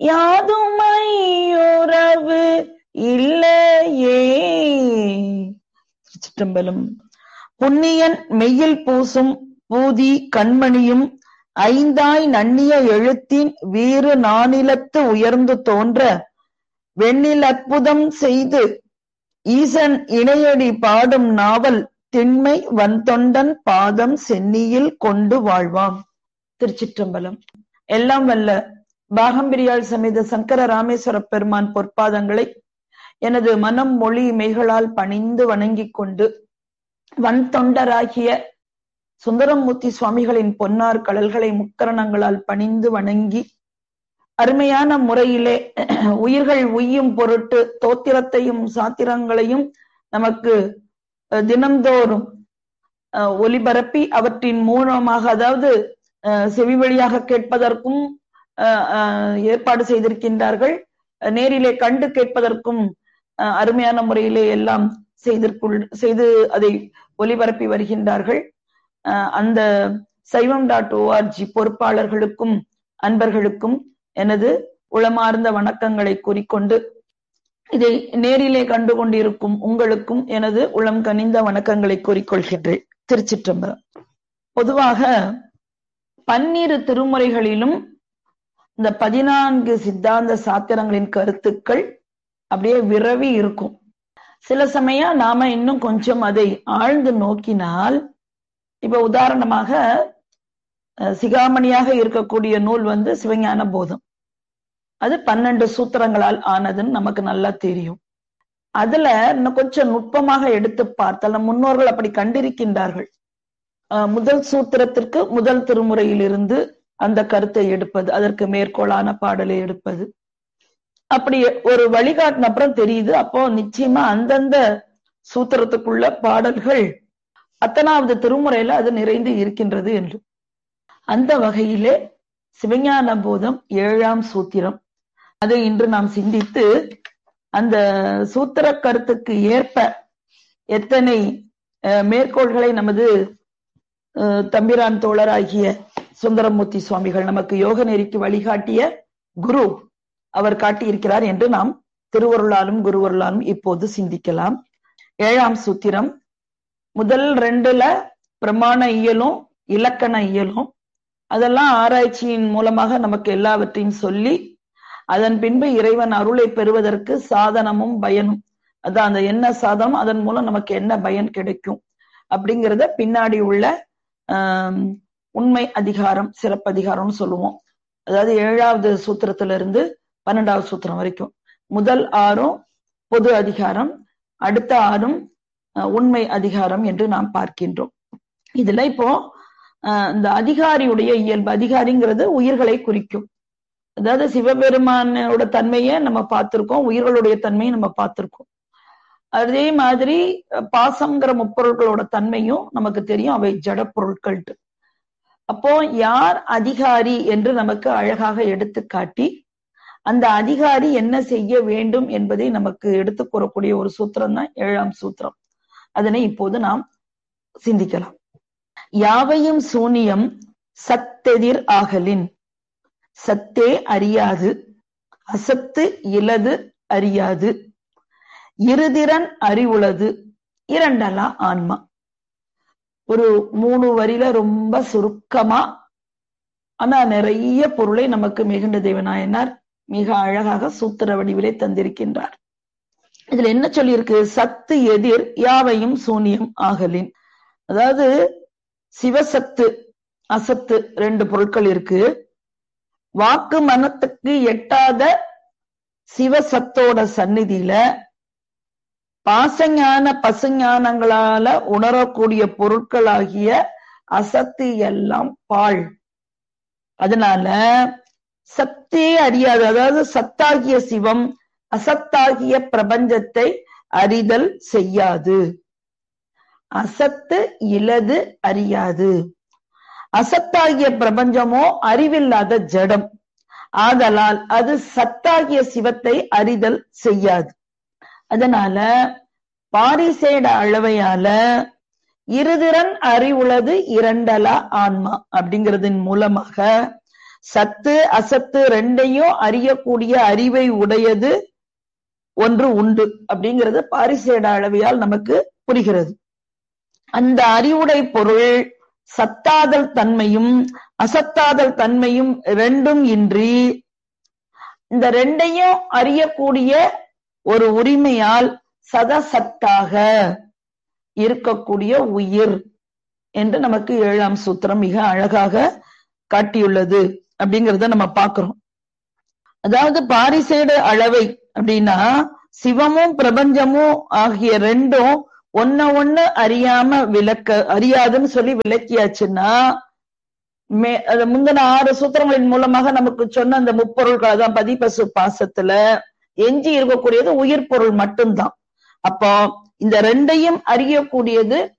யாதுமை உறவு இல்லையே சிற்றம்பலம் புண்ணியன் மெய்யில் பூசும் பூதி கண்மணியும் ஐந்தாய் நன்னிய எழுத்தின் வீறு நானிலத்து உயர்ந்து தோன்ற வெண்ணில் அற்புதம் செய்து ஈசன் இணையடி பாடும் நாவல் திண்மை வன்தொண்டன் பாதம் சென்னியில் கொண்டு வாழ்வாம் திருச்சிற்றம்பலம் எல்லாம் வல்ல பாகம்பிரியாள் சமேத சங்கர ராமேஸ்வர பெருமான் பொற்பாதங்களை எனது மனம் மொழி மெய்களால் பணிந்து வணங்கிக் கொண்டு வன் தொண்டராகிய சுந்தரமூர்த்தி சுவாமிகளின் பொன்னார் கடல்களை முக்கரணங்களால் பணிந்து வணங்கி அருமையான முறையிலே உயிர்கள் உய்யும் பொருட்டு தோத்திரத்தையும் சாத்திரங்களையும் நமக்கு தினந்தோறும் ஒலிபரப்பி அவற்றின் மூலமாக அதாவது செவி வழியாக கேட்பதற்கும் ஏற்பாடு செய்திருக்கின்றார்கள் நேரிலே கண்டு கேட்பதற்கும் அருமையான முறையிலே எல்லாம் செய்திற்குள் செய்து அதை ஒலிபரப்பி வருகின்றார்கள் அந்த சைவம் டாட் ஓஆர்ஜி பொறுப்பாளர்களுக்கும் அன்பர்களுக்கும் எனது உளமார்ந்த வணக்கங்களை கூறிக்கொண்டு இதை நேரிலே கண்டு கொண்டிருக்கும் உங்களுக்கும் எனது உளம் கனிந்த வணக்கங்களை கூறிக்கொள்கின்றேன் திருச்சிற்றம்பலம் பொதுவாக பன்னிரு திருமுறைகளிலும் இந்த பதினான்கு சித்தாந்த சாத்திரங்களின் கருத்துக்கள் அப்படியே விரவி இருக்கும் சில சமயம் நாம இன்னும் கொஞ்சம் அதை ஆழ்ந்து நோக்கினால் இப்ப உதாரணமாக சிகாமணியாக இருக்கக்கூடிய நூல் வந்து சிவஞான போதம் அது பன்னெண்டு சூத்திரங்களால் ஆனதுன்னு நமக்கு நல்லா தெரியும் அதுல இன்னும் கொஞ்சம் நுட்பமாக எடுத்து பார்த்தால் நம் முன்னோர்கள் அப்படி கண்டிருக்கின்றார்கள் முதல் சூத்திரத்திற்கு முதல் திருமுறையிலிருந்து அந்த கருத்தை எடுப்பது அதற்கு மேற்கோளான பாடலை எடுப்பது அப்படி ஒரு வழிகாட்டின அப்புறம் தெரியுது அப்போ நிச்சயமா அந்தந்த சூத்திரத்துக்குள்ள பாடல்கள் அத்தனாவது திருமுறையில அது நிறைந்து இருக்கின்றது என்று அந்த வகையிலே சிவஞான போதம் ஏழாம் சூத்திரம் அதை இன்று நாம் சிந்தித்து அந்த சூத்திர கருத்துக்கு ஏற்ப எத்தனை மேற்கோள்களை நமது தம்பிரான் தோழராகிய சுந்தரமூர்த்தி சுவாமிகள் நமக்கு யோக நெறிக்கு வழிகாட்டிய குரு அவர் காட்டியிருக்கிறார் என்று நாம் திருவருளாலும் குருவருளாலும் இப்போது சிந்திக்கலாம் ஏழாம் சூத்திரம் முதல் ரெண்டுல பிரமாண இயலும் இலக்கண இயலும் அதெல்லாம் ஆராய்ச்சியின் மூலமாக நமக்கு எல்லாவற்றையும் சொல்லி அதன் பின்பு இறைவன் அருளை பெறுவதற்கு சாதனமும் பயனும் அதான் அந்த என்ன சாதனம் அதன் மூலம் நமக்கு என்ன பயன் கிடைக்கும் அப்படிங்கிறத பின்னாடி உள்ள ஆஹ் உண்மை அதிகாரம் சிறப்பதிகாரம்னு சொல்லுவோம் அதாவது ஏழாவது சூத்திரத்துல இருந்து பன்னெண்டாவது சூத்திரம் வரைக்கும் முதல் ஆறும் பொது அதிகாரம் அடுத்த ஆறும் உண்மை அதிகாரம் என்று நாம் பார்க்கின்றோம் இதுல இப்போ இந்த அதிகாரியுடைய இயல்பு அதிகாரிங்கிறது உயிர்களை குறிக்கும் அதாவது சிவபெருமானோட தன்மையை நம்ம பார்த்திருக்கோம் உயிர்களுடைய தன்மையை நம்ம பார்த்திருக்கோம் அதே மாதிரி பாசங்கிற முப்பொருட்களோட தன்மையும் நமக்கு தெரியும் அவை ஜட பொருட்கள்ட்டு அப்போ யார் அதிகாரி என்று நமக்கு அழகாக எடுத்து காட்டி அந்த அதிகாரி என்ன செய்ய வேண்டும் என்பதை நமக்கு எடுத்து கூறக்கூடிய ஒரு சூத்திரம் தான் ஏழாம் சூத்திரம் அதனை இப்போது நாம் சிந்திக்கலாம் யாவையும் சூனியம் சத்தெதிர் ஆகலின் சத்தே அறியாது அசத்து இலது அறியாது இருதிறன் அறிவுளது இரண்டலா ஆன்மா ஒரு மூணு வரியில ரொம்ப சுருக்கமா ஆனா நிறைய பொருளை நமக்கு மிகுந்த தேவநாயனார் மிக அழகாக சூத்திர வடிவிலே தந்திருக்கின்றார் இதுல என்ன சொல்லியிருக்கு சத்து எதிர் யாவையும் சூனியம் ஆகலின் அதாவது சிவசத்து அசத்து ரெண்டு பொருட்கள் இருக்கு வாக்கு மனத்துக்கு எட்டாத சிவசத்தோட சந்நிதியில பாசஞான பசுஞானங்களால உணரக்கூடிய பொருட்களாகிய அசத்து எல்லாம் பாழ் அதனால சத்தே அறியாது அதாவது சத்தாகிய சிவம் அசத்தாகிய பிரபஞ்சத்தை அறிதல் செய்யாது அசத்து இலது அறியாது அசத்தாகிய பிரபஞ்சமோ அறிவில்லாத ஜடம் ஆதலால் அது சத்தாகிய சிவத்தை அறிதல் செய்யாது அதனால பாரிசேட அளவையால இருதிறன் அறிவுளது இரண்டலா ஆன்மா அப்படிங்கிறதன் மூலமாக சத்து அசத்து ரெண்டையும் அறியக்கூடிய அறிவை உடையது ஒன்று உண்டு அப்படிங்கிறது பாரிசேட அளவியால் நமக்கு புரிகிறது அந்த அறிவுடை பொருள் சத்தாதல் தன்மையும் அசத்தாதல் தன்மையும் ரெண்டும் இன்றி இந்த ரெண்டையும் அறியக்கூடிய ஒரு உரிமையால் சதசத்தாக இருக்கக்கூடிய உயிர் என்று நமக்கு ஏழாம் சூத்திரம் மிக அழகாக காட்டியுள்ளது அப்படிங்கிறத நம்ம பார்க்கிறோம் அதாவது பாரிசேட அளவை அப்படின்னா சிவமும் பிரபஞ்சமும் ஆகிய ரெண்டும் ஒன்ன ஒண்ணு அறியாம விளக்க அறியாதுன்னு சொல்லி விளக்கியாச்சுன்னா மே அது முந்தின ஆறு சூத்திரங்களின் மூலமாக நமக்கு சொன்ன அந்த முப்பொருள்கள் அதான் பதிபசு பாசத்துல எஞ்சி இருக்கக்கூடியது உயிர் பொருள் மட்டும்தான் அப்போ இந்த ரெண்டையும் அறியக்கூடியது